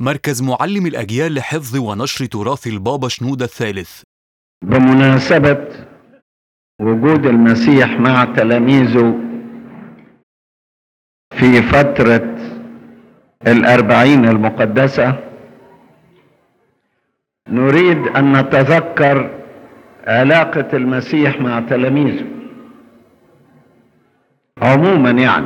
مركز معلم الأجيال لحفظ ونشر تراث البابا شنودة الثالث بمناسبة وجود المسيح مع تلاميذه في فترة الأربعين المقدسة نريد أن نتذكر علاقة المسيح مع تلاميذه عموما يعني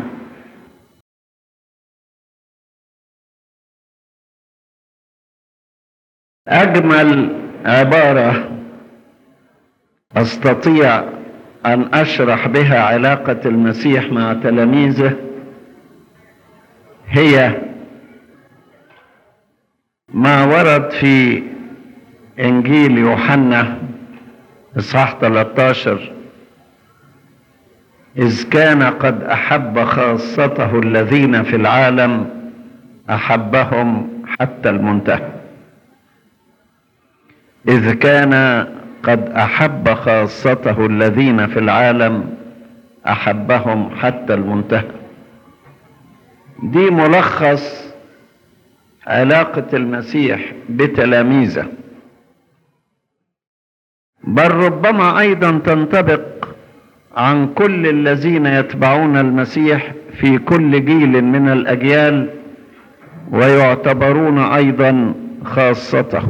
أجمل عبارة أستطيع أن أشرح بها علاقة المسيح مع تلاميذه هي ما ورد في إنجيل يوحنا إصحاح 13 إذ كان قد أحب خاصته الذين في العالم أحبهم حتى المنتهى إذ كان قد أحب خاصته الذين في العالم أحبهم حتى المنتهى دي ملخص علاقة المسيح بتلاميذه بل ربما أيضا تنطبق عن كل الذين يتبعون المسيح في كل جيل من الأجيال ويعتبرون أيضا خاصته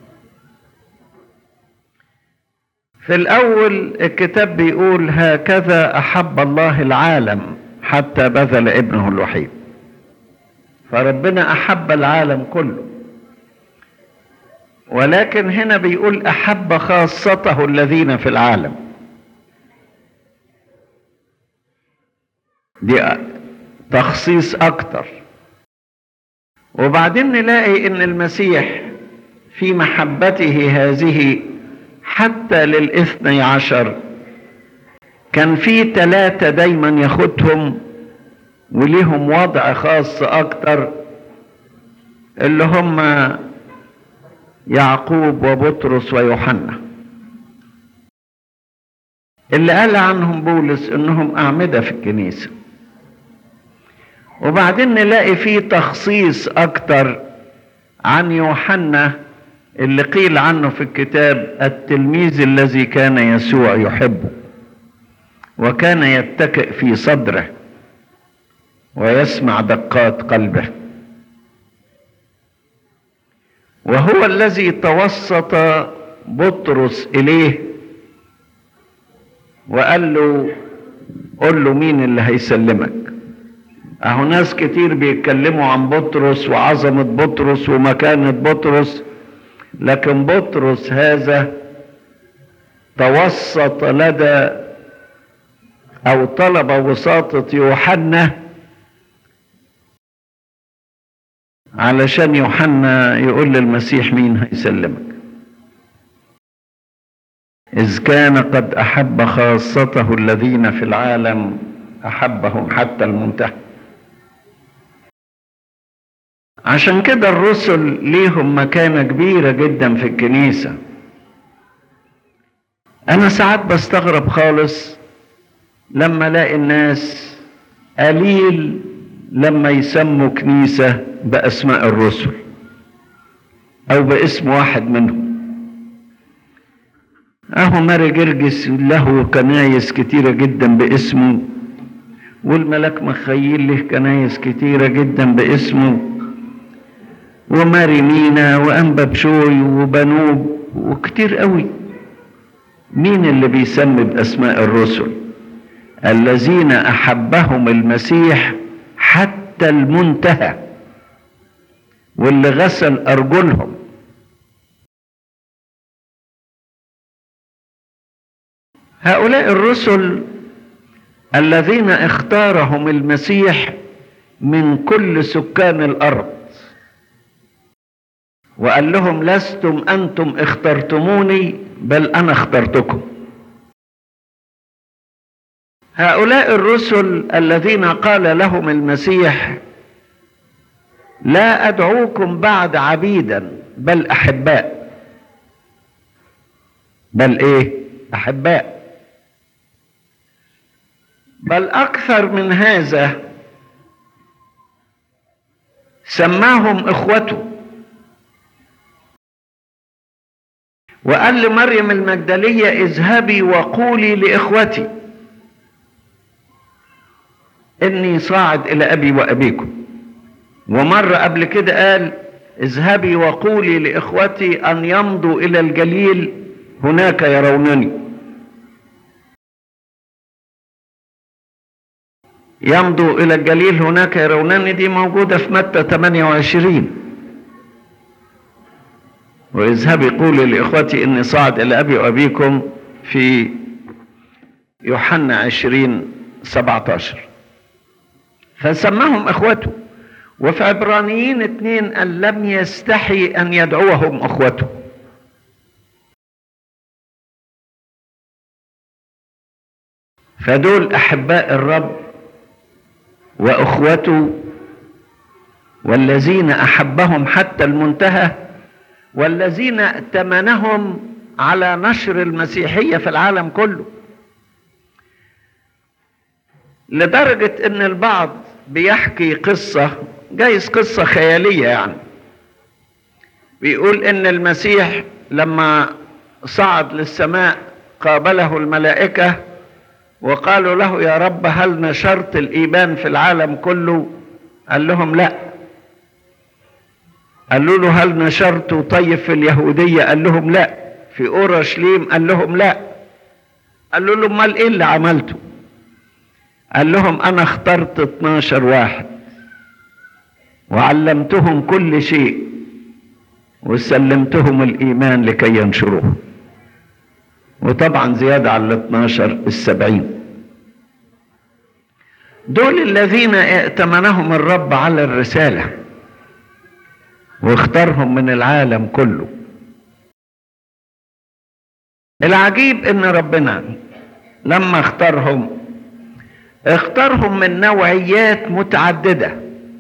في الأول الكتاب بيقول هكذا أحب الله العالم حتى بذل ابنه الوحيد فربنا أحب العالم كله ولكن هنا بيقول أحب خاصته الذين في العالم دي تخصيص أكتر وبعدين نلاقي إن المسيح في محبته هذه حتى للاثني عشر كان في ثلاثة دايما ياخدهم وليهم وضع خاص أكتر اللي هم يعقوب وبطرس ويوحنا اللي قال عنهم بولس انهم اعمده في الكنيسه وبعدين نلاقي فيه تخصيص اكتر عن يوحنا اللي قيل عنه في الكتاب التلميذ الذي كان يسوع يحبه وكان يتكئ في صدره ويسمع دقات قلبه وهو الذي توسط بطرس اليه وقال له قل له مين اللي هيسلمك اهو ناس كتير بيتكلموا عن بطرس وعظمة بطرس ومكانة بطرس لكن بطرس هذا توسط لدى او طلب وساطة يوحنا علشان يوحنا يقول للمسيح مين هيسلمك إذ كان قد أحب خاصته الذين في العالم أحبهم حتى المنتهى عشان كده الرسل ليهم مكانة كبيرة جدا في الكنيسة أنا ساعات بستغرب خالص لما ألاقي الناس قليل لما يسموا كنيسة بأسماء الرسل أو باسم واحد منهم أهو ماري جرجس له كنايس كتيرة جدا باسمه والملاك مخيل له كنايس كتيرة جدا باسمه وماري مينا وأنبا بشوي وبنوب وكتير قوي مين اللي بيسمي بأسماء الرسل الذين أحبهم المسيح حتى المنتهى واللي غسل أرجلهم هؤلاء الرسل الذين اختارهم المسيح من كل سكان الارض وقال لهم لستم انتم اخترتموني بل انا اخترتكم هؤلاء الرسل الذين قال لهم المسيح لا ادعوكم بعد عبيدا بل احباء بل ايه احباء بل اكثر من هذا سماهم اخوته وقال لمريم المجدلية اذهبي وقولي لإخوتي إني صاعد إلى أبي وأبيكم ومرة قبل كده قال اذهبي وقولي لإخوتي أن يمضوا إلى الجليل هناك يرونني يمضوا إلى الجليل هناك يرونني دي موجودة في متى 28 واذهبي قولي لإخوتي إني صاعد إلى أبي وأبيكم في يوحنا 20 17 فسماهم إخوته وفي عبرانيين اتنين قال لم يستحي أن يدعوهم أخوته فدول أحباء الرب وأخوته والذين أحبهم حتى المنتهى والذين ائتمنهم على نشر المسيحية في العالم كله لدرجة ان البعض بيحكي قصة جايز قصة خيالية يعني بيقول ان المسيح لما صعد للسماء قابله الملائكة وقالوا له يا رب هل نشرت الإيمان في العالم كله قال لهم لا قالوا له هل نشرت طيب في اليهودية قال لهم لا في أورشليم قال لهم لا قالوا له امال ايه اللي عملته قال لهم انا اخترت 12 واحد وعلمتهم كل شيء وسلمتهم الايمان لكي ينشروه وطبعا زيادة على ال 12 السبعين دول الذين ائتمنهم الرب على الرسالة واختارهم من العالم كله العجيب ان ربنا لما اختارهم اختارهم من نوعيات متعددة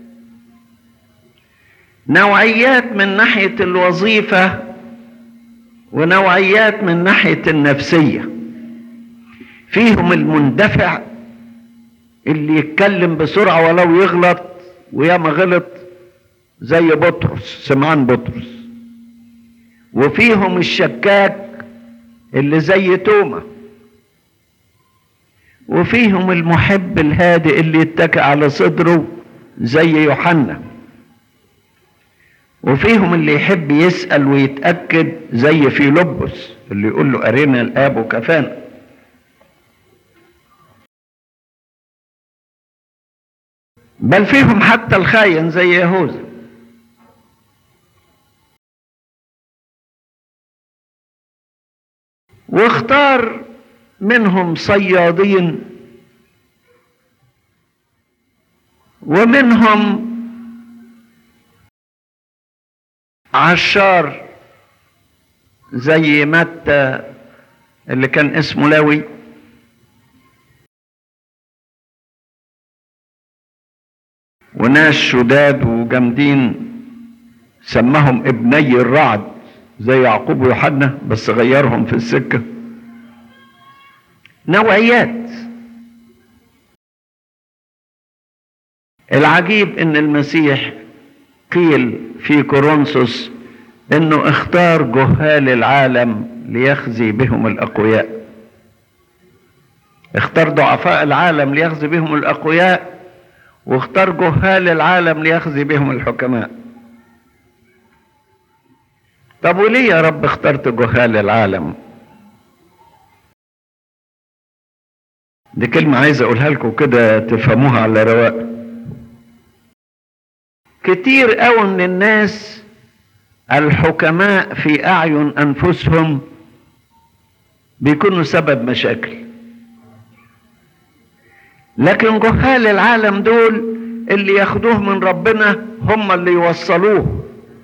نوعيات من ناحية الوظيفة ونوعيات من ناحية النفسية فيهم المندفع اللي يتكلم بسرعة ولو يغلط وياما غلط زي بطرس سمعان بطرس وفيهم الشكاك اللي زي توما وفيهم المحب الهادئ اللي يتكئ على صدره زي يوحنا وفيهم اللي يحب يسأل ويتأكد زي فيلبس اللي يقول له أرينا الآب وكفانا بل فيهم حتى الخاين زي يهوذا واختار منهم صيادين ومنهم عشار زي متى اللي كان اسمه لاوي وناس شداد وجامدين سماهم ابني الرعد زي يعقوب ويوحنا بس غيرهم في السكه نوعيات العجيب ان المسيح قيل في كورنثوس انه اختار جهال العالم ليخزي بهم الاقوياء اختار ضعفاء العالم ليخزي بهم الاقوياء واختار جهال العالم ليخزي بهم الحكماء طب وليه يا رب اخترت جهال العالم دي كلمة عايز اقولها لكم كده تفهموها على رواق كتير قوي من الناس الحكماء في اعين انفسهم بيكونوا سبب مشاكل لكن جهال العالم دول اللي ياخدوه من ربنا هم اللي يوصلوه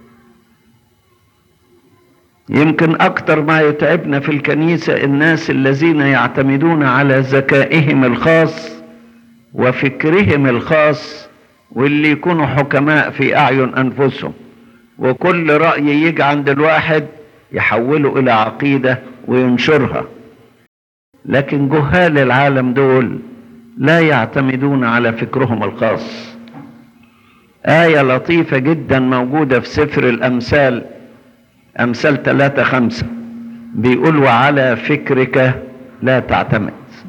يمكن اكتر ما يتعبنا في الكنيسة الناس الذين يعتمدون على ذكائهم الخاص وفكرهم الخاص واللي يكونوا حكماء في اعين انفسهم وكل رأي يجي عند الواحد يحوله الى عقيدة وينشرها لكن جهال العالم دول لا يعتمدون على فكرهم الخاص آية لطيفة جدا موجودة في سفر الأمثال أمثال ثلاثة خمسة بيقول وعلى فكرك لا تعتمد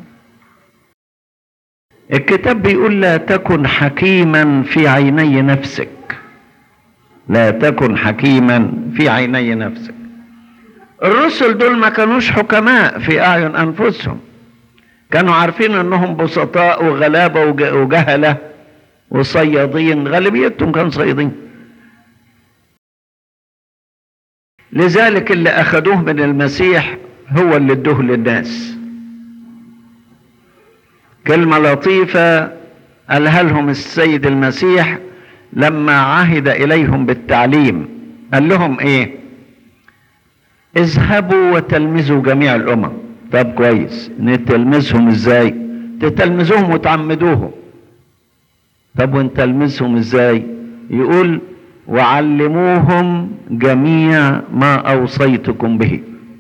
الكتاب بيقول لا تكن حكيما في عيني نفسك لا تكن حكيما في عيني نفسك الرسل دول ما كانوش حكماء في اعين انفسهم كانوا عارفين انهم بسطاء وغلابه وج- وجهله وصيادين غالبيتهم كانوا صيادين لذلك اللي اخذوه من المسيح هو اللي ادوه للناس كلمة لطيفة قالها لهم السيد المسيح لما عهد إليهم بالتعليم قال لهم إيه اذهبوا وتلمذوا جميع الأمم طب كويس نتلمذهم إزاي تتلمذوهم وتعمدوهم طب ونتلمذهم إزاي يقول وعلموهم جميع ما أوصيتكم به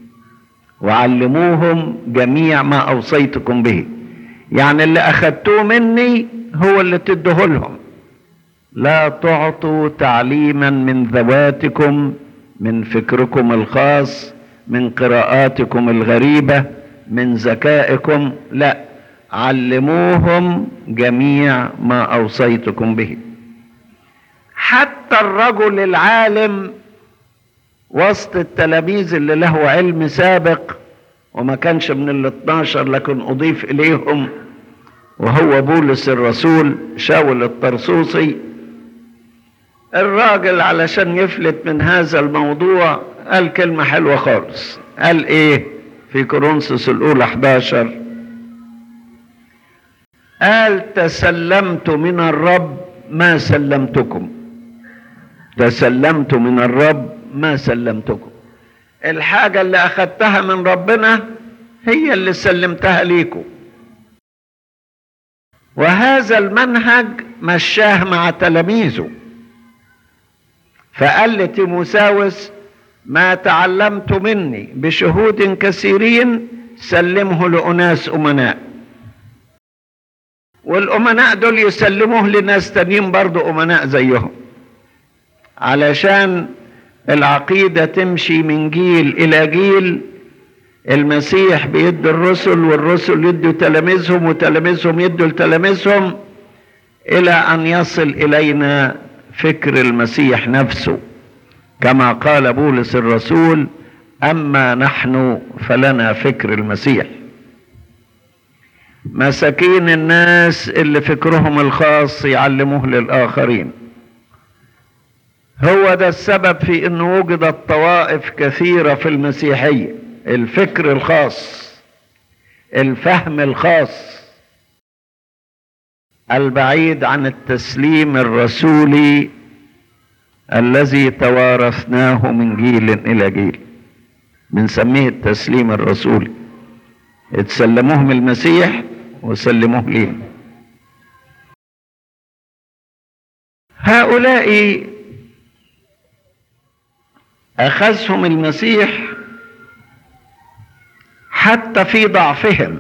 وعلموهم جميع ما أوصيتكم به يعني اللي أخدتوه مني هو اللي تديه لهم لا تعطوا تعليما من ذواتكم من فكركم الخاص من قراءاتكم الغريبة من ذكائكم لا علموهم جميع ما أوصيتكم به حتى الرجل العالم وسط التلاميذ اللي له علم سابق وما كانش من ال 12 لكن أضيف إليهم وهو بولس الرسول شاول الطرسوسي الراجل علشان يفلت من هذا الموضوع قال كلمة حلوة خالص قال ايه في كورنثوس الأولى 11 قال تسلمت من الرب ما سلمتكم تسلمت من الرب ما سلمتكم الحاجة اللي أخدتها من ربنا هي اللي سلمتها ليكم وهذا المنهج مشاه مع تلاميذه فقال لتيموساوس ما تعلمت مني بشهود كثيرين سلمه لأناس أمناء والأمناء دول يسلموه لناس تانيين برضو أمناء زيهم علشان العقيدة تمشي من جيل إلى جيل المسيح بيدي الرسل والرسل يدوا تلاميذهم وتلاميذهم يدوا لتلاميذهم إلى أن يصل إلينا فكر المسيح نفسه كما قال بولس الرسول أما نحن فلنا فكر المسيح مساكين الناس اللي فكرهم الخاص يعلموه للآخرين هو ده السبب في أن وجدت طوائف كثيرة في المسيحية الفكر الخاص الفهم الخاص البعيد عن التسليم الرسولي الذي توارثناه من جيل إلى جيل بنسميه التسليم الرسولي اتسلموه من المسيح وسلموه لينا هؤلاء أخذهم المسيح حتى في ضعفهم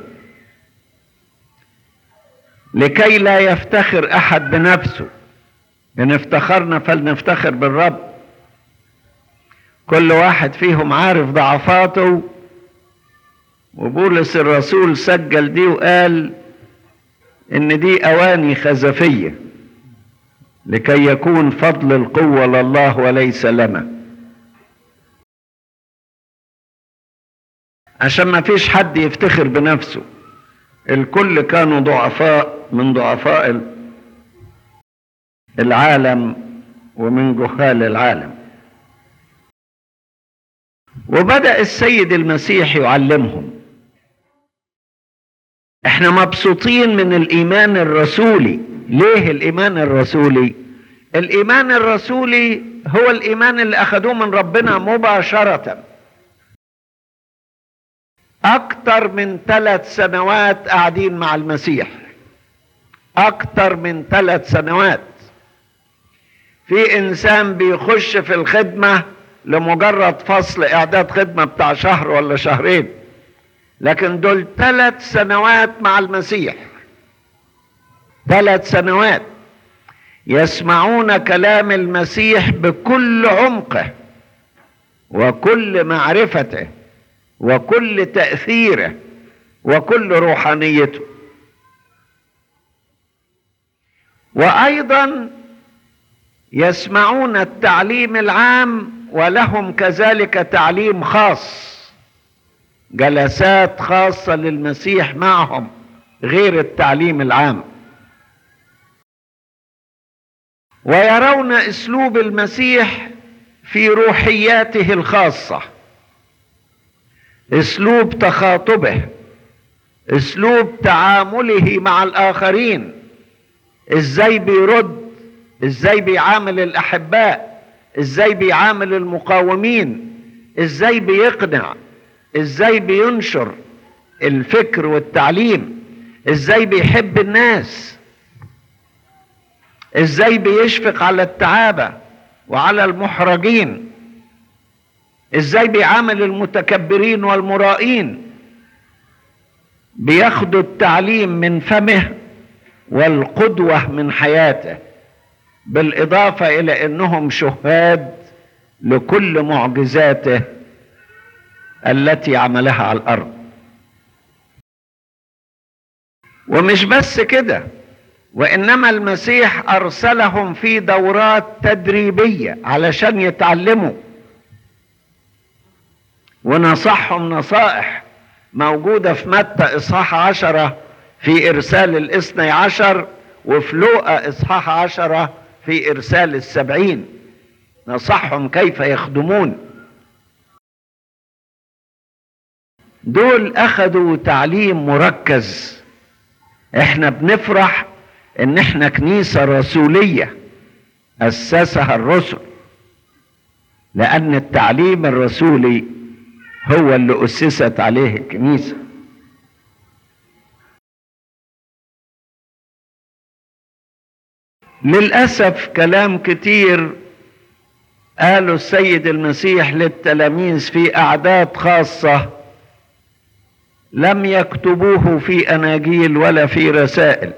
لكي لا يفتخر أحد بنفسه إن افتخرنا فلنفتخر بالرب كل واحد فيهم عارف ضعفاته وبولس الرسول سجل دي وقال ان دي اواني خزفيه لكي يكون فضل القوه لله وليس لنا عشان ما فيش حد يفتخر بنفسه الكل كانوا ضعفاء من ضعفاء العالم ومن جهال العالم وبدأ السيد المسيح يعلمهم احنا مبسوطين من الايمان الرسولي ليه الايمان الرسولي الايمان الرسولي هو الايمان اللي اخذوه من ربنا مباشرة اكتر من ثلاث سنوات قاعدين مع المسيح اكتر من ثلاث سنوات في انسان بيخش في الخدمة لمجرد فصل اعداد خدمة بتاع شهر ولا شهرين لكن دول ثلاث سنوات مع المسيح ثلاث سنوات يسمعون كلام المسيح بكل عمقه وكل معرفته وكل تأثيره وكل روحانيته وأيضا يسمعون التعليم العام ولهم كذلك تعليم خاص جلسات خاصة للمسيح معهم غير التعليم العام ويرون اسلوب المسيح في روحياته الخاصه اسلوب تخاطبه اسلوب تعامله مع الاخرين ازاي بيرد ازاي بيعامل الاحباء ازاي بيعامل المقاومين ازاي بيقنع ازاي بينشر الفكر والتعليم ازاي بيحب الناس ازاي بيشفق على التعابة وعلى المحرجين ازاي بيعامل المتكبرين والمرائين بياخدوا التعليم من فمه والقدوة من حياته بالإضافة إلى أنهم شهاد لكل معجزاته التي عملها على الأرض ومش بس كده وإنما المسيح أرسلهم في دورات تدريبية علشان يتعلموا ونصحهم نصائح موجودة في متى إصحاح عشرة في إرسال الاثني عشر وفي لوقا إصحاح عشرة في إرسال السبعين نصحهم كيف يخدمون دول أخذوا تعليم مركز احنا بنفرح ان احنا كنيسة رسولية أسسها الرسل لأن التعليم الرسولي هو اللي أسست عليه الكنيسة للأسف كلام كتير قاله السيد المسيح للتلاميذ في أعداد خاصة لم يكتبوه في أناجيل ولا في رسائل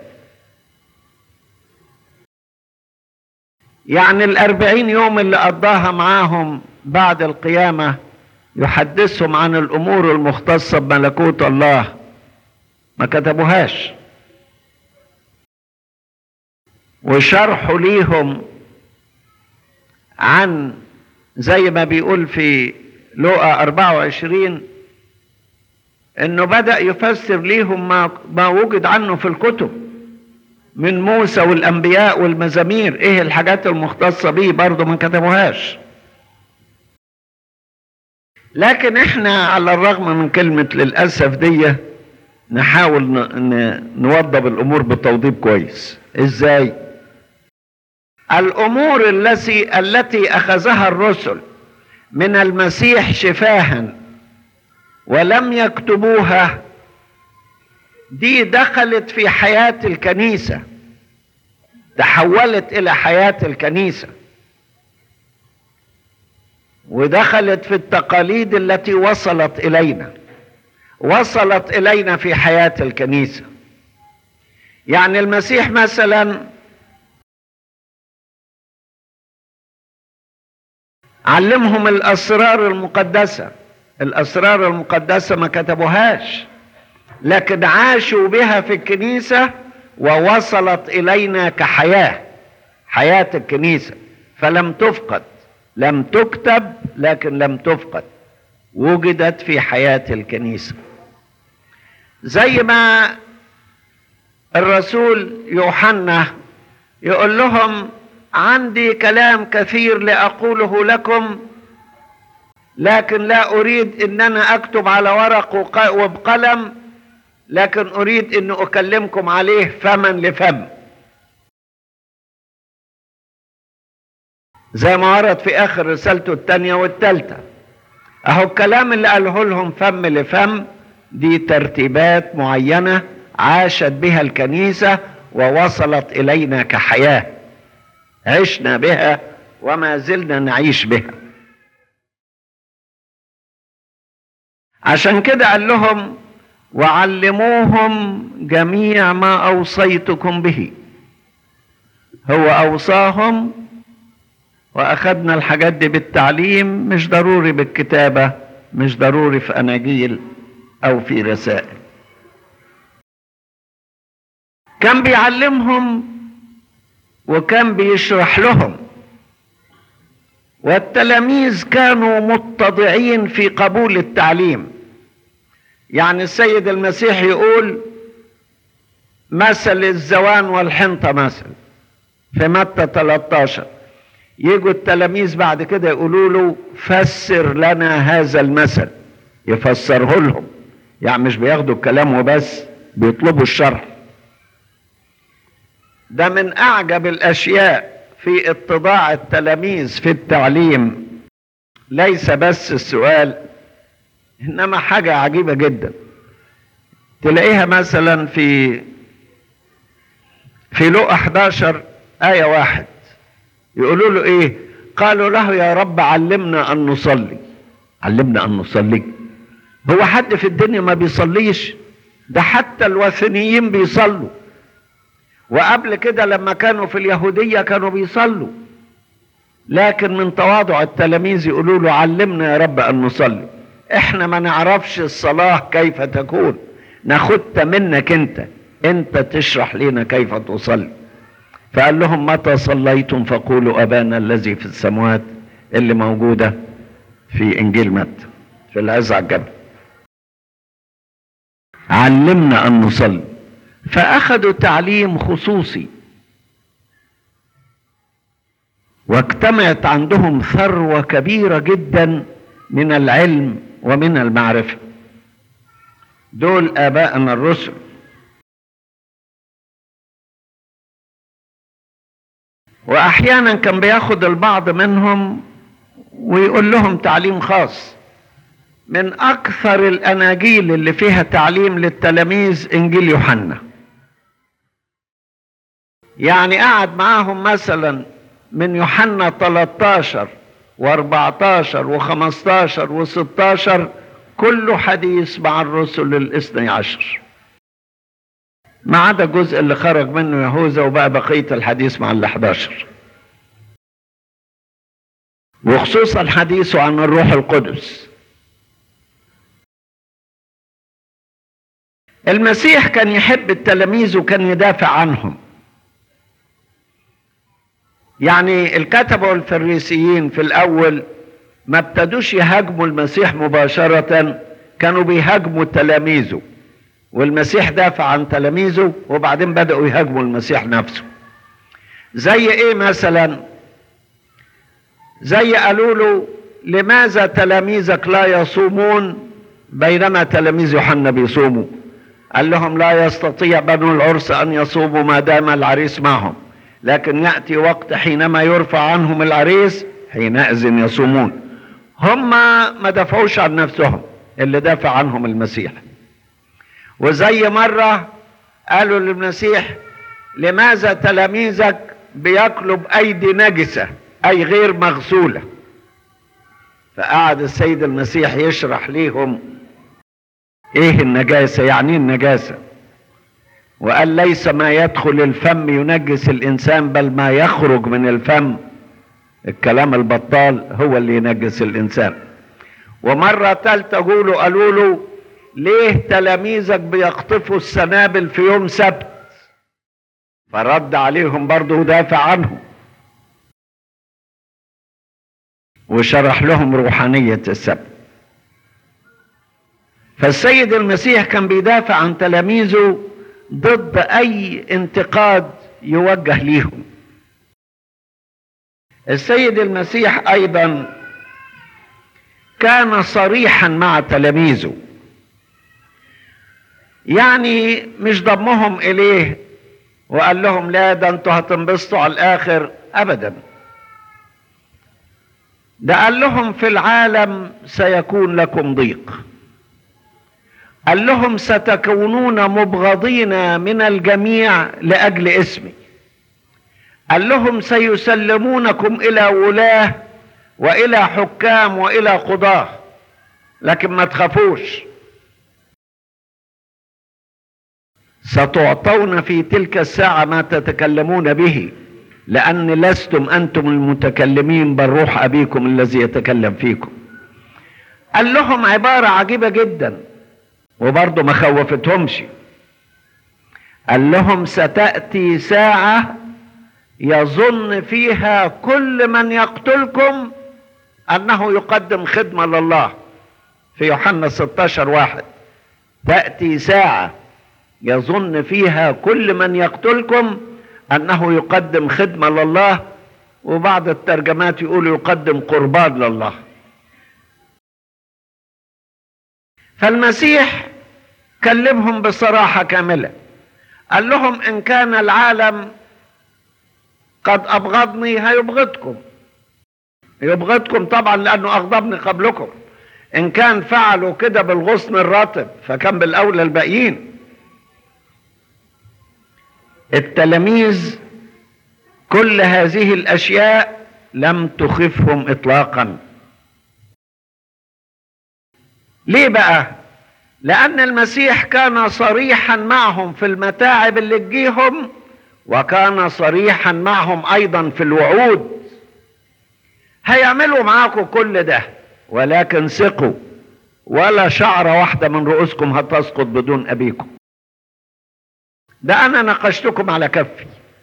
يعني الأربعين يوم اللي قضاها معاهم بعد القيامة يحدثهم عن الأمور المختصة بملكوت الله ما كتبوهاش وشرحوا ليهم عن زي ما بيقول في لوقا 24 انه بدأ يفسر ليهم ما, ما وجد عنه في الكتب من موسى والانبياء والمزامير ايه الحاجات المختصة بيه برضه ما كتبوهاش لكن احنا على الرغم من كلمة للأسف دي نحاول نوضب الامور بتوضيب كويس ازاي الامور التي التي اخذها الرسل من المسيح شفاها ولم يكتبوها دي دخلت في حياة الكنيسة تحولت إلى حياة الكنيسة ودخلت في التقاليد التي وصلت إلينا وصلت إلينا في حياة الكنيسة يعني المسيح مثلا علمهم الأسرار المقدسة الأسرار المقدسة ما كتبوهاش لكن عاشوا بها في الكنيسة ووصلت إلينا كحياة حياة الكنيسة فلم تفقد لم تكتب لكن لم تفقد وجدت في حياة الكنيسة زي ما الرسول يوحنا يقول لهم عندي كلام كثير لأقوله لكم لكن لا أريد أن أنا أكتب على ورق وبقلم لكن أريد أن أكلمكم عليه فما لفم زي ما ورد في آخر رسالته الثانية والثالثة أهو الكلام اللي قاله لهم فم لفم دي ترتيبات معينة عاشت بها الكنيسة ووصلت إلينا كحياة عشنا بها وما زلنا نعيش بها عشان كده قال لهم وعلموهم جميع ما اوصيتكم به هو اوصاهم واخدنا الحاجات دي بالتعليم مش ضروري بالكتابه مش ضروري في أناجيل أو في رسائل كان بيعلمهم وكان بيشرح لهم والتلاميذ كانوا متضعين في قبول التعليم يعني السيد المسيح يقول مثل الزوان والحنطة مثل في متى 13 يجوا التلاميذ بعد كده يقولوا له فسر لنا هذا المثل يفسره لهم يعني مش بياخدوا الكلام وبس بيطلبوا الشرح ده من اعجب الاشياء في اتضاع التلاميذ في التعليم ليس بس السؤال انما حاجه عجيبه جدا تلاقيها مثلا في في لقا 11 آية واحد يقولوا له إيه؟ قالوا له يا رب علمنا أن نصلي علمنا أن نصلي هو حد في الدنيا ما بيصليش ده حتى الوثنيين بيصلوا وقبل كده لما كانوا في اليهودية كانوا بيصلوا لكن من تواضع التلاميذ يقولوا له علمنا يا رب أن نصلي احنا ما نعرفش الصلاة كيف تكون ناخدها منك انت انت تشرح لنا كيف تصلي فقال لهم متى صليتم فقولوا ابانا الذي في السماوات اللي موجوده في انجيل متى في العز على الجبل علمنا ان نصلي فاخذوا تعليم خصوصي واجتمعت عندهم ثروه كبيره جدا من العلم ومن المعرفه دول ابائنا الرسل واحيانا كان بياخد البعض منهم ويقول لهم تعليم خاص من اكثر الاناجيل اللي فيها تعليم للتلاميذ انجيل يوحنا يعني قعد معاهم مثلا من يوحنا 13 و14 و15 و16 كله حديث مع الرسل الاثني عشر ما عدا الجزء اللي خرج منه يهوذا وبقى بقية الحديث مع ال 11 وخصوصا حديثه عن الروح القدس المسيح كان يحب التلاميذ وكان يدافع عنهم يعني الكتبة والفريسيين في الأول ما ابتدوش يهاجموا المسيح مباشرة كانوا بيهاجموا تلاميذه والمسيح دافع عن تلاميذه وبعدين بدأوا يهاجموا المسيح نفسه زي ايه مثلا زي قالوا له لماذا تلاميذك لا يصومون بينما تلاميذ يوحنا بيصوموا قال لهم لا يستطيع بنو العرس ان يصوموا ما دام العريس معهم لكن ياتي وقت حينما يرفع عنهم العريس حينئذ يصومون هم ما دافعوش عن نفسهم اللي دافع عنهم المسيح وزي مرة قالوا للمسيح لماذا تلاميذك بياكلوا بأيدي نجسة أي غير مغسولة فقعد السيد المسيح يشرح ليهم ايه النجاسة يعني النجاسة وقال ليس ما يدخل الفم ينجس الإنسان بل ما يخرج من الفم الكلام البطال هو اللي ينجس الإنسان ومرة تالتة قولوا قالوا له ليه تلاميذك بيقطفوا السنابل في يوم سبت فرد عليهم برضه ودافع عنهم وشرح لهم روحانية السبت فالسيد المسيح كان بيدافع عن تلاميذه ضد أي انتقاد يوجه ليهم السيد المسيح أيضا كان صريحا مع تلاميذه يعني مش ضمهم اليه وقال لهم لا ده انتوا هتنبسطوا على الاخر ابدا ده قال لهم في العالم سيكون لكم ضيق قال لهم ستكونون مبغضين من الجميع لاجل اسمي قال لهم سيسلمونكم الى ولاه والى حكام والى قضاه لكن ما تخافوش ستعطون في تلك الساعة ما تتكلمون به لأن لستم أنتم المتكلمين بل روح أبيكم الذي يتكلم فيكم قال لهم عبارة عجيبة جدا وبرضه ما خوفتهمش قال لهم ستأتي ساعة يظن فيها كل من يقتلكم أنه يقدم خدمة لله في يوحنا 16 واحد تأتي ساعة يظن فيها كل من يقتلكم أنه يقدم خدمة لله وبعض الترجمات يقول يقدم قربان لله فالمسيح كلمهم بصراحة كاملة قال لهم إن كان العالم قد أبغضني هيبغضكم يبغضكم طبعا لأنه أغضبني قبلكم إن كان فعلوا كده بالغصن الرطب فكان بالأولى الباقيين التلاميذ كل هذه الأشياء لم تخفهم إطلاقا ليه بقى لأن المسيح كان صريحا معهم في المتاعب اللي تجيهم وكان صريحا معهم أيضا في الوعود هيعملوا معاكم كل ده ولكن ثقوا ولا شعرة واحدة من رؤوسكم هتسقط بدون أبيكم ده أنا ناقشتكم على كفي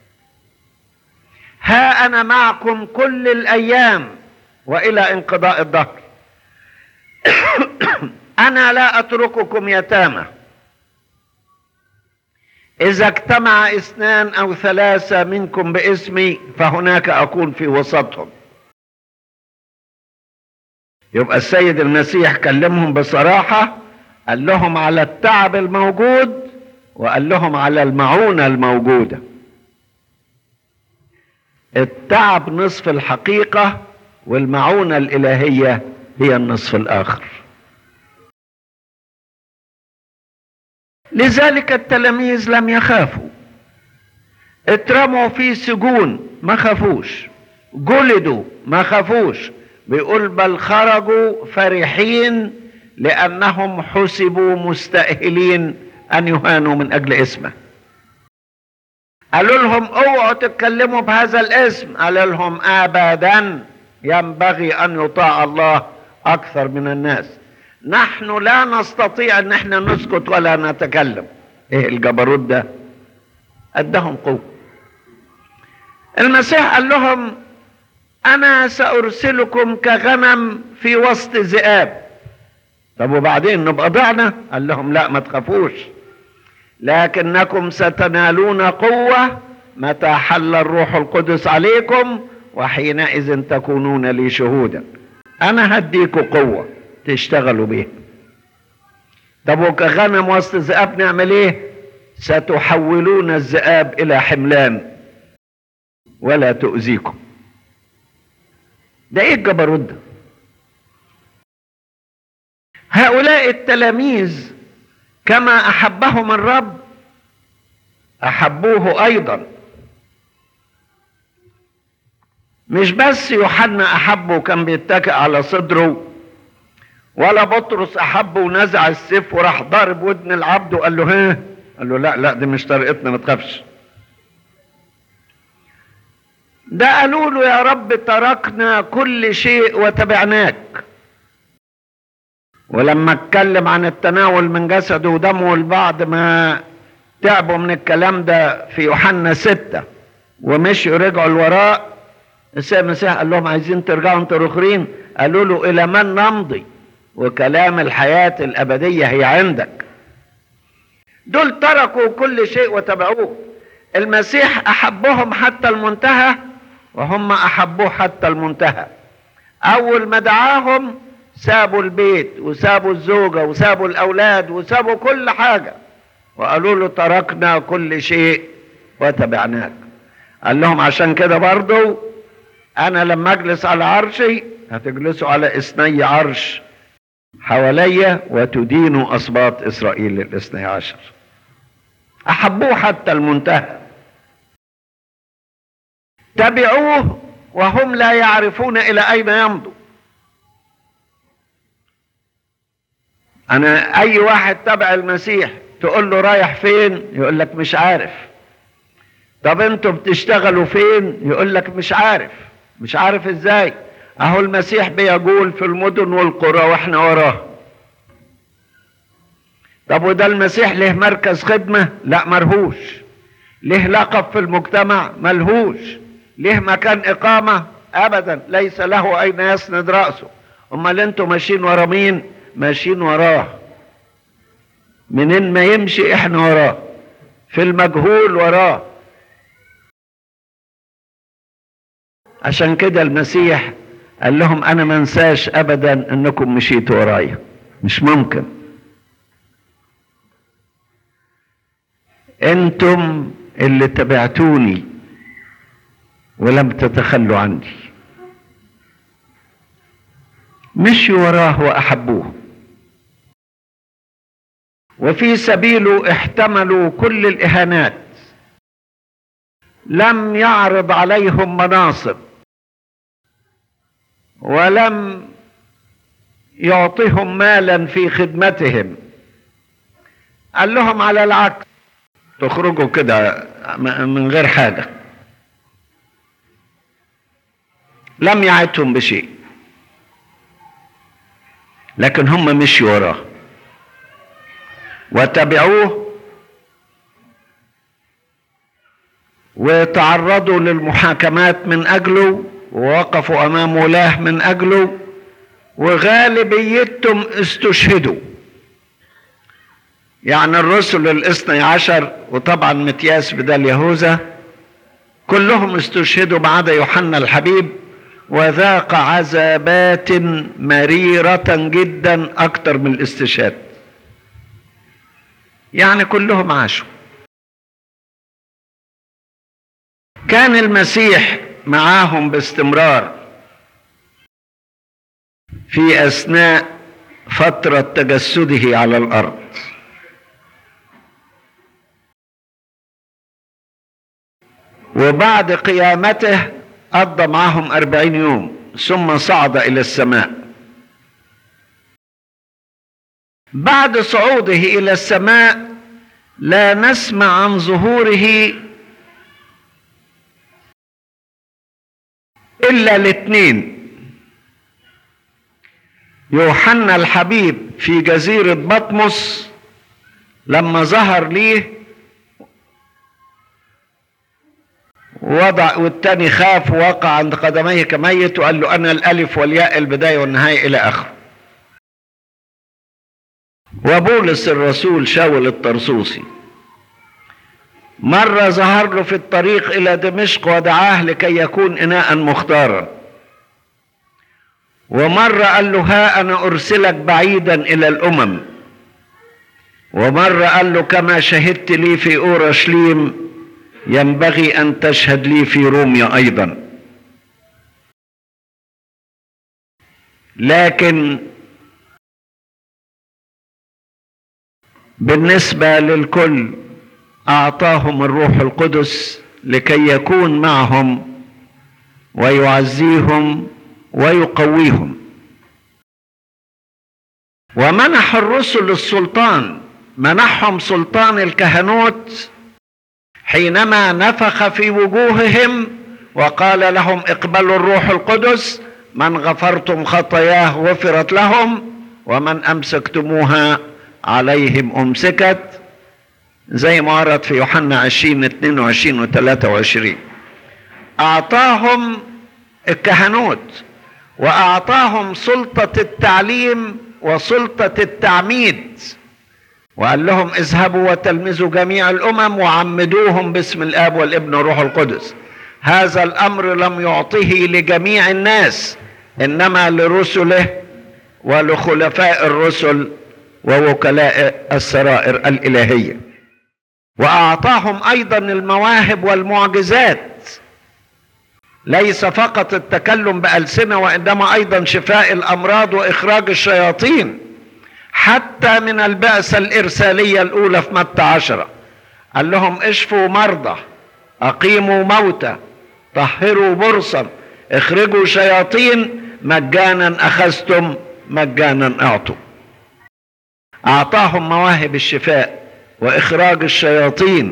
ها أنا معكم كل الأيام وإلى انقضاء الدهر أنا لا أترككم يتامى إذا اجتمع اثنان أو ثلاثة منكم باسمي فهناك أكون في وسطهم يبقى السيد المسيح كلمهم بصراحة قال لهم على التعب الموجود وقال لهم على المعونة الموجودة التعب نصف الحقيقة والمعونة الإلهية هي النصف الآخر لذلك التلاميذ لم يخافوا اترموا في سجون ما خافوش جلدوا ما خافوش بيقول بل خرجوا فرحين لأنهم حسبوا مستأهلين أن يهانوا من أجل اسمه قالوا لهم اوعوا تتكلموا بهذا الاسم قال لهم ابدا ينبغي ان يطاع الله اكثر من الناس نحن لا نستطيع ان احنا نسكت ولا نتكلم ايه الجبروت ده ادهم قوه المسيح قال لهم انا سارسلكم كغنم في وسط ذئاب طب وبعدين نبقى ضعنا قال لهم لا ما تخافوش لكنكم ستنالون قوة متى حل الروح القدس عليكم وحينئذ تكونون لي شهودا أنا هديكوا قوة تشتغلوا بيها طب وكغنم وسط الذئاب نعمل ايه ستحولون الذئاب إلى حملان ولا تؤذيكم ده ايه الجبروت ده هؤلاء التلاميذ كما احبهم الرب احبوه ايضا مش بس يوحنا احبه كان بيتكئ على صدره ولا بطرس احبه ونزع السيف وراح ضارب ودن العبد وقال له ها قال له لا لا دي مش طريقتنا ما تخافش ده قالوا له يا رب تركنا كل شيء وتبعناك ولما اتكلم عن التناول من جسده ودمه البعض ما تعبوا من الكلام ده في يوحنا ستة ومشوا رجعوا لوراء السيد المسيح قال لهم عايزين ترجعوا انتوا الاخرين قالوا له الى من نمضي وكلام الحياة الابدية هي عندك دول تركوا كل شيء وتبعوه المسيح احبهم حتى المنتهى وهم احبوه حتى المنتهى اول ما دعاهم سابوا البيت وسابوا الزوجة وسابوا الأولاد وسابوا كل حاجة وقالوا له تركنا كل شيء وتبعناك قال لهم عشان كده برضو أنا لما أجلس على عرشي هتجلسوا على اثني عرش حواليا وتدينوا أسباط إسرائيل الاثني عشر أحبوه حتى المنتهى تبعوه وهم لا يعرفون إلى أين يمضوا انا اي واحد تبع المسيح تقول له رايح فين يقول لك مش عارف طب انتوا بتشتغلوا فين يقول لك مش عارف مش عارف ازاي اهو المسيح بيقول في المدن والقرى واحنا وراه طب وده المسيح له مركز خدمة لا مرهوش له لقب في المجتمع ملهوش له مكان إقامة أبدا ليس له أين يسند رأسه أمال أنتوا ماشيين ورا مين ماشيين وراه منين ما يمشي احنا وراه في المجهول وراه عشان كده المسيح قال لهم انا ما انساش ابدا انكم مشيتوا ورايا مش ممكن انتم اللي تبعتوني ولم تتخلوا عني مشوا وراه واحبوه وفي سبيله احتملوا كل الاهانات لم يعرض عليهم مناصب ولم يعطهم مالا في خدمتهم قال لهم على العكس تخرجوا كده من غير حاجه لم يعدهم بشيء لكن هم مشوا وراه وتبعوه وتعرضوا للمحاكمات من اجله ووقفوا امام ولاه من اجله وغالبيتهم استشهدوا يعني الرسل الاثني عشر وطبعا متياس بدل يهوذا كلهم استشهدوا ما عدا يوحنا الحبيب وذاق عذابات مريرة جدا أكثر من الاستشهاد يعني كلهم عاشوا كان المسيح معاهم باستمرار في اثناء فتره تجسده على الارض وبعد قيامته قضى معهم أربعين يوم ثم صعد إلى السماء بعد صعوده إلى السماء لا نسمع عن ظهوره إلا الاثنين يوحنا الحبيب في جزيرة بطمس لما ظهر ليه وضع والتاني خاف ووقع عند قدميه كميت وقال له انا الالف والياء البدايه والنهايه الى اخره وبولس الرسول شاول الطرسوسي مرة ظهر له في الطريق إلى دمشق ودعاه لكي يكون إناء مختارا ومرة قال له ها أنا أرسلك بعيدا إلى الأمم ومرة قال له كما شهدت لي في أورشليم ينبغي أن تشهد لي في روميا أيضا لكن بالنسبة للكل أعطاهم الروح القدس لكي يكون معهم ويعزيهم ويقويهم ومنح الرسل السلطان منحهم سلطان الكهنوت حينما نفخ في وجوههم وقال لهم اقبلوا الروح القدس من غفرتم خطاياه غفرت لهم ومن امسكتموها عليهم امسكت زي ما ورد في يوحنا 20 22 و 23 اعطاهم الكهنوت واعطاهم سلطه التعليم وسلطه التعميد وقال لهم اذهبوا وتلمذوا جميع الامم وعمدوهم باسم الاب والابن والروح القدس هذا الامر لم يعطه لجميع الناس انما لرسله ولخلفاء الرسل ووكلاء السرائر الالهيه واعطاهم ايضا المواهب والمعجزات ليس فقط التكلم بالسنه وانما ايضا شفاء الامراض واخراج الشياطين حتى من البعثه الارساليه الاولى في متى عشره قال لهم اشفوا مرضى اقيموا موتى طهروا برصا اخرجوا شياطين مجانا اخذتم مجانا اعطوا اعطاهم مواهب الشفاء واخراج الشياطين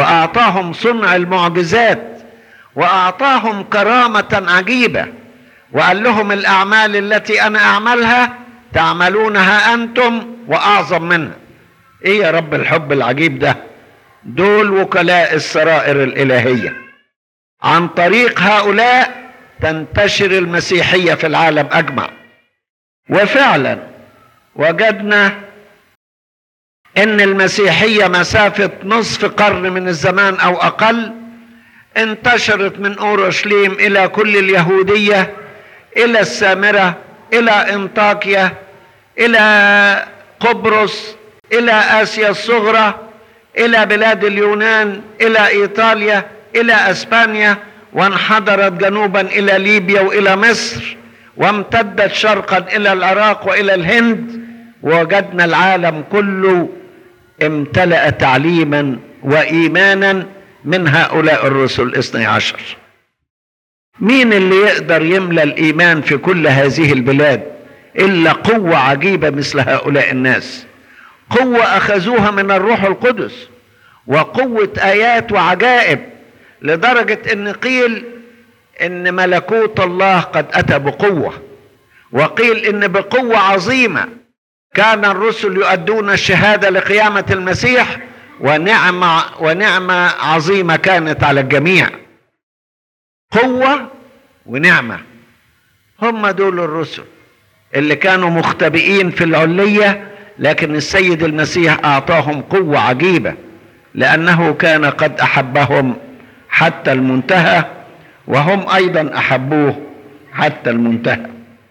واعطاهم صنع المعجزات واعطاهم كرامه عجيبه وقال لهم الاعمال التي انا اعملها تعملونها انتم واعظم منها ايه يا رب الحب العجيب ده دول وكلاء السرائر الالهيه عن طريق هؤلاء تنتشر المسيحيه في العالم اجمع وفعلا وجدنا ان المسيحيه مسافه نصف قرن من الزمان او اقل انتشرت من اورشليم الى كل اليهوديه الى السامره الى انطاكيا الى قبرص الى اسيا الصغرى الى بلاد اليونان الى ايطاليا الى اسبانيا وانحدرت جنوبا الى ليبيا والى مصر وامتدت شرقا الى العراق والى الهند ووجدنا العالم كله امتلأ تعليما وايمانا من هؤلاء الرسل الاثني عشر مين اللي يقدر يملى الايمان في كل هذه البلاد الا قوه عجيبه مثل هؤلاء الناس قوه اخذوها من الروح القدس وقوه ايات وعجائب لدرجه ان قيل ان ملكوت الله قد اتى بقوه وقيل ان بقوه عظيمه كان الرسل يؤدون الشهاده لقيامه المسيح ونعمه ونعمه عظيمه كانت على الجميع قوه ونعمه هم دول الرسل اللي كانوا مختبئين في العليه لكن السيد المسيح اعطاهم قوه عجيبه لانه كان قد احبهم حتى المنتهى وهم ايضا احبوه حتى المنتهى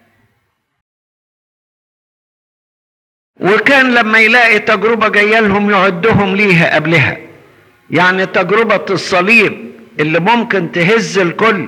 وكان لما يلاقي تجربه جايه لهم يعدهم ليها قبلها يعني تجربه الصليب اللي ممكن تهز الكل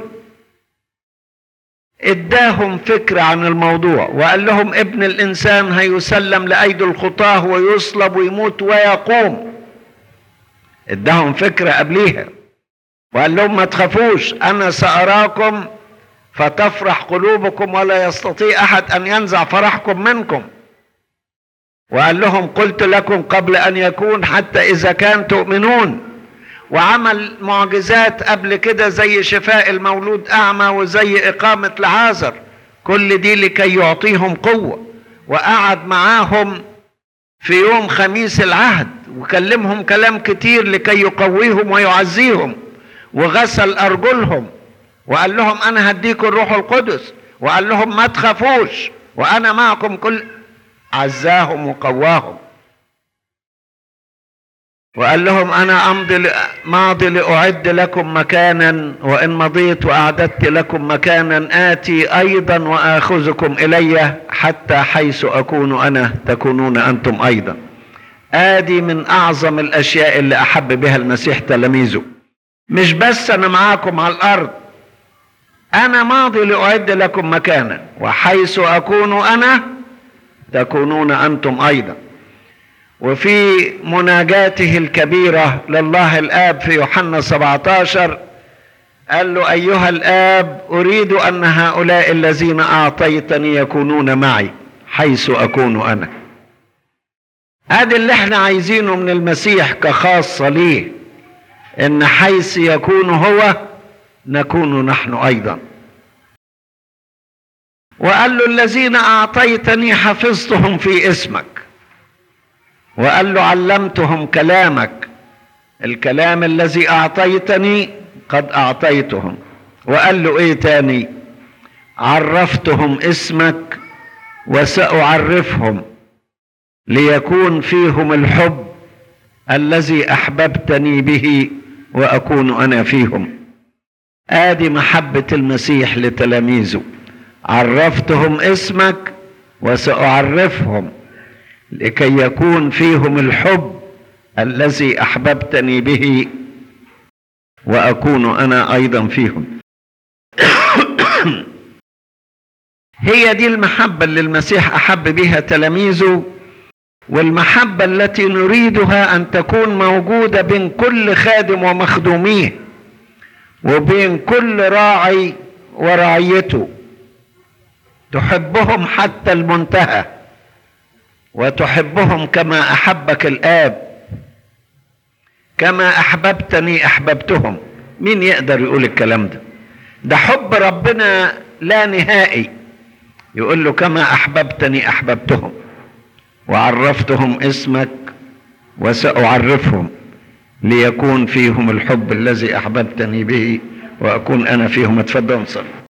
اداهم فكره عن الموضوع وقال لهم ابن الانسان هيسلم لايدي الخطاه ويصلب ويموت ويقوم اداهم فكره قبليها وقال لهم ما تخافوش انا ساراكم فتفرح قلوبكم ولا يستطيع احد ان ينزع فرحكم منكم وقال لهم قلت لكم قبل ان يكون حتى اذا كان تؤمنون وعمل معجزات قبل كده زي شفاء المولود اعمى وزي اقامه لعازر كل دي لكي يعطيهم قوه وقعد معاهم في يوم خميس العهد وكلمهم كلام كتير لكي يقويهم ويعزيهم وغسل ارجلهم وقال لهم انا هديكم الروح القدس وقال لهم ما تخافوش وانا معكم كل عزاهم وقواهم وقال لهم انا امضي ماضي لاعد لكم مكانا وان مضيت واعددت لكم مكانا اتي ايضا واخذكم الي حتى حيث اكون انا تكونون انتم ايضا ادي من اعظم الاشياء اللي احب بها المسيح تلاميذه مش بس انا معاكم على الارض انا ماضي لاعد لكم مكانا وحيث اكون انا تكونون انتم ايضا وفي مناجاته الكبيره لله الاب في يوحنا 17 قال له ايها الاب اريد ان هؤلاء الذين اعطيتني يكونون معي حيث اكون انا ادي اللي احنا عايزينه من المسيح كخاصه ليه ان حيث يكون هو نكون نحن ايضا وقال له الذين اعطيتني حفظتهم في اسمك وقال له علمتهم كلامك الكلام الذي اعطيتني قد اعطيتهم وقال له ايه تاني عرفتهم اسمك وساعرفهم ليكون فيهم الحب الذي احببتني به واكون انا فيهم ادي محبه المسيح لتلاميذه عرفتهم اسمك وساعرفهم لكي يكون فيهم الحب الذي احببتني به واكون انا ايضا فيهم هي دي المحبه اللي المسيح احب بها تلاميذه والمحبه التي نريدها ان تكون موجوده بين كل خادم ومخدوميه وبين كل راعي ورعيته تحبهم حتى المنتهى وتحبهم كما احبك الاب كما احببتني احببتهم مين يقدر يقول الكلام ده ده حب ربنا لا نهائي يقول له كما احببتني احببتهم وعرفتهم اسمك وساعرفهم ليكون فيهم الحب الذي احببتني به واكون انا فيهم اتفضل صلي